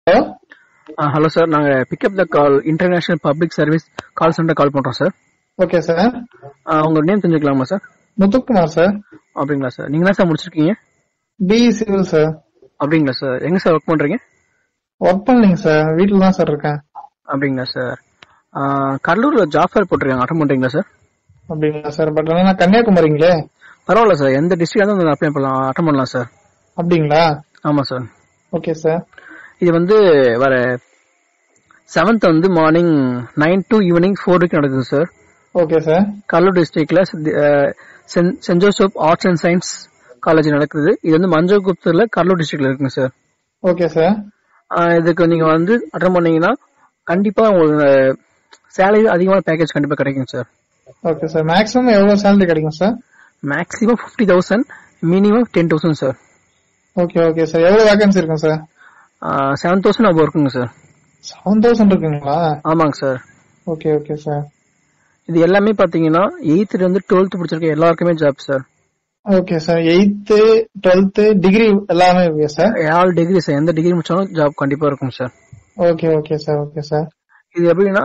Hello hello sir நாங்க pick up the call international public service call centre call பண்றோம் sir okay sir உங்க name தெரிஞ்சுக்கலாமா sir Muthukumar sir அப்படிங்களா sir நீங்க என்ன சார் முடிச்சிருக்கீங்க பிஇ சிவில் சார் அப்படிங்களா சார் எங்க சார் ஒர்க் பண்றீங்க ஒர்க் பண்ணலைங்க சார் வீட்டில் தான் சார் இருக்கேன் அப்படிங்களா சார் கடலூர்ல ஜாப் ஃபேர் போட்டிருக்காங்க அட்டன் பண்றீங்களா சார் அப்படிங்களா சார் பட் ஆனால் நான் கன்னியாகுமரிங்களே பரவாயில்ல சார் எந்த டிஸ்ட்ரிக்ட் வந்து அப்ளை பண்ணலாம் அட்டன் பண்ணலாம் சார் அப்படிங்களா ஆமா சார் ஓகே சார் இது வந்து வர செவன்த் வந்து morning nine to evening four வரைக்கும் நடக்குது சார் ஓகே சார் கடலூர் டிஸ்ட்ரிக்ட்ல Saint Joseph arts and science college நடக்குது இது வந்து மஞ்சள்குப்தூர்ல கடலூர் டிஸ்ட்ரிக்ட்ல இருக்குங்க சார் ஓகே சார் ஆஹ் இதுக்கு நீங்க வந்து அட்டன் பண்ணீங்கன்னா கண்டிப்பா உங்களுக்கு சேலரி அதிகமான பேக்கேஜ் கண்டிப்பா கிடைக்கும் சார் ஓகே சார் மேக்ஸிமம் எவ்வளோ சேலரி கிடைக்கும் sir maximum fifty thousand minimum ten thousand sir okay okay sir எவ்வளோ வேகன்சி இருக்கும் சார் செவன் தௌசண்ட் அப்போ இருக்குங்க சார் செவன் தௌசண்ட் இருக்குங்களா ஆமாங்க சார் ஓகே ஓகே சார் இது எல்லாமே பாத்தீங்கன்னா எயித்துல இருந்து டுவெல்த் படிச்சிருக்க எல்லாருக்குமே job sir okay sir eighth twelfth degree எல்லாமே இருக்கு சார் ஆல் டிகிரி சார் எந்த டிகிரி முடிச்சாலும் ஜாப் கண்டிப்பா இருக்கும் sir okay okay sir okay sir இது எப்படின்னா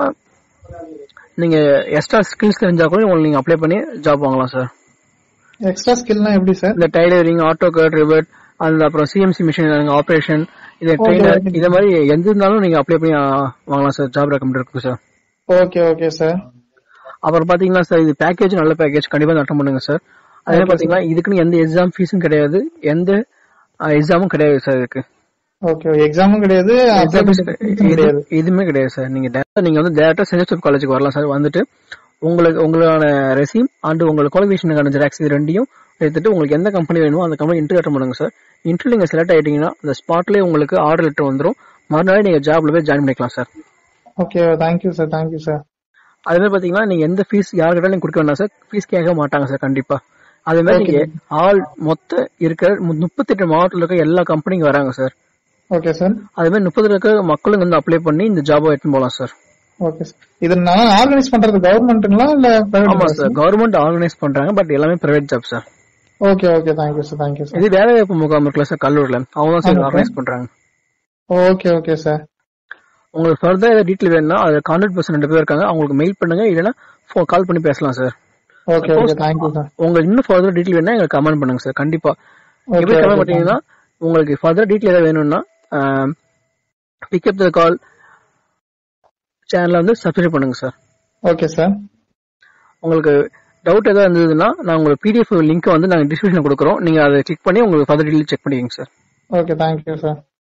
நீங்க எக்ஸ்ட்ரா ஸ்கில்ஸ் தெரிஞ்சா கூட உங்களுக்கு நீங்க அப்ளை பண்ணி ஜாப் வாங்கலாம் சார் எக்ஸ்ட்ரா ஸ்கில்னா எப்படி சார் இந்த டைலரிங் ஆட்டோ கார்ட் ரிவர்ட் அந்த அப்புறம் சிஎம்சி மிஷின் ஆபரேஷன் இது Okay, ட்ரெயினர் okay. இத மாதிரி எந்த இருந்தாலும் நீங்க அப்ளை பண்ணி ஆ, வாங்கலாம் சார் ஜாப் ரெக்கமெண்ட் இருக்கு சார் ஓகே ஓகே சார் அப்புறம் பாத்தீங்கன்னா சார் இது பேக்கேஜ் நல்ல பேக்கேஜ் கண்டிப்பா அட்டன் பண்ணுங்க சார் அதே Okay, பாத்தீங்கன்னா இதுக்குன்னு எந்த எக்ஸாம் ஃபீஸும் கிடையாது எந்த எக்ஸாமும் கிடையாது சார் இதுக்கு ஓகே எக்ஸாமும் கிடையாது Exam fees application கிடையாது இது- எதுவுமே கிடையாது சார் நீங்க direct- நீங்க வந்து டேரக்டா சென்ட் ஜோசப் காலேஜுக்கு வரலாம் சார் வந்துட்டு உங்களுக்கு உங்களோட ரெசியூம் அண்ட் உங்களோட குவாலிஃபிகேஷனுக்கான ஜெராக்ஸ் இது ரெண்டையும் எடுத்துட்டு உங்களுக்கு எந்த கம்பெனி வேணுமோ அந்த கம்பெனி இன்டர்வியூ அட்டன் பண்ணுங்க சார் இன்டர்வியூ நீங்க செலக்ட் ஆயிட்டீங்கன்னா அந்த ஸ்பாட்லயே உங்களுக்கு ஆர்டர் லெட்டர் வந்துரும் மறுநாள் நீங்க ஜாப்ல போய் ஜாயின் பண்ணிக்கலாம் sir okay thank you sir thank you sir அதே மாதிரி பாத்தீங்கன்னா நீங்க எந்த ஃபீஸ் யாருக்கிட்ட நீங்க கொடுக்க வேண்டாம் சார் ஃபீஸ் கேட்க மாட்டாங்க சார் கண்டிப்பா அதே மாதிரி Okay. நீங்க ஆல் மொத்த இருக்கிற முப்பத்தெட்டு மாவட்டத்தில் இருக்க எல்லா கம்பெனிக்கும் வராங்க சார் ஓகே சார் அதே மாதிரி முப்பது இருக்க மக்களும் வந்து அப்ளை பண்ணி இந்த ஜாபை எடுத்துன்னு போகலாம் சார் ஓகே சார் இது நான் ஆர்கனைஸ் பண்றது கவர்மெண்ட்டுங்களா இல்ல ஆமா பிரைவேட் சார் கவர்மெண்ட் ஆர்கனைஸ் பண்றாங்க பட் எல்லாமே private job sir okay okay thank you sir thank you sir இது வேலை வாய்ப்பு முகாம் இருக்குல்ல சார் கல்லூரில அவங்க தான் சார் ஆமா, ஆர்கனைஸ் பண்றாங்க ஓகே ஓகே சார் உங்களுக்கு ஃபர்தர் ஏதாவது டீட்டெயில் வேணும்னா அது கான்டாக்ட் பர்சன் ரெண்டு பேர் இருக்காங்க அவங்களுக்கு மெயில் பண்ணுங்க இல்லைன்னா கால் பண்ணி பேசலாம் sir okay okay thank you sir உங்களுக்கு இன்னும் ஃபர்தர் டீட்டெயில் வேணா எங்களுக்கு கமெண்ட் பண்ணுங்க சார் கண்டிப்பா ஓகே எப்படி கமெண்ட் பண்ணீங்கன்னா உங்களுக்கு ஃபர்தர் டீட்டெயில் ஏதாவது வேணும்னா பிக்கப் த கால் சேனலை வந்து சப்ஸ்கிரைப் பண்ணுங்க சார் ஓகே சார் உங்களுக்கு டவுட் ஏதாவது இருந்ததுன்னா நான் உங்களுக்கு பிடிஎஃப் லிங்க் வந்து நாங்கள் டிஸ்கிரிப்ஷன் கொடுக்குறோம் நீங்க அதை கிளிக் பண்ணி உங்களுக்கு ஃபர்தர் டீட்டெயில் செக் பண்ணிக்கங்க சார் ஓகே தேங்க்யூ சார்